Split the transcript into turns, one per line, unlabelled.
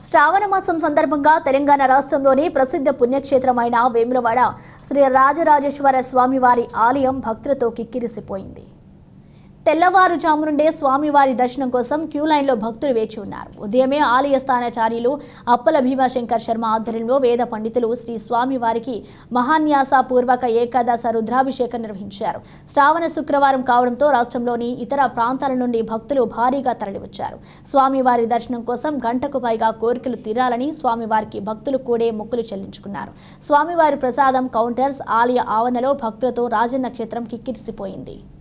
శ్రావణ మాసం సందర్భంగా తెలంగాణ రాష్ట్రంలోని ప్రసిద్ధ పుణ్యక్షేత్రమైన వేములవాడ శ్రీ రాజరాజేశ్వర స్వామివారి ఆలయం భక్తులతో కిక్కిరిసిపోయింది తెల్లవారుజాము నుండే స్వామివారి దర్శనం కోసం క్యూ లైన్లో భక్తులు వేచి ఉన్నారు ఉదయమే ఆలయ స్థానాచార్యులు అప్పల భీమాశంకర్ శర్మ ఆధ్వర్యంలో వేద పండితులు శ్రీ స్వామివారికి మహాన్యాస పూర్వక ఏకాదశ రుద్రాభిషేకం నిర్వహించారు శ్రావణ శుక్రవారం కావడంతో రాష్ట్రంలోని ఇతర ప్రాంతాల నుండి భక్తులు భారీగా తరలివచ్చారు స్వామివారి దర్శనం కోసం గంటకు పైగా కోరికలు తీరాలని స్వామివారికి భక్తులు కూడే మొక్కులు చెల్లించుకున్నారు స్వామివారి ప్రసాదం కౌంటర్స్ ఆలయ ఆవరణలో భక్తులతో రాజన్న క్షేత్రం కిక్కిరిసిపోయింది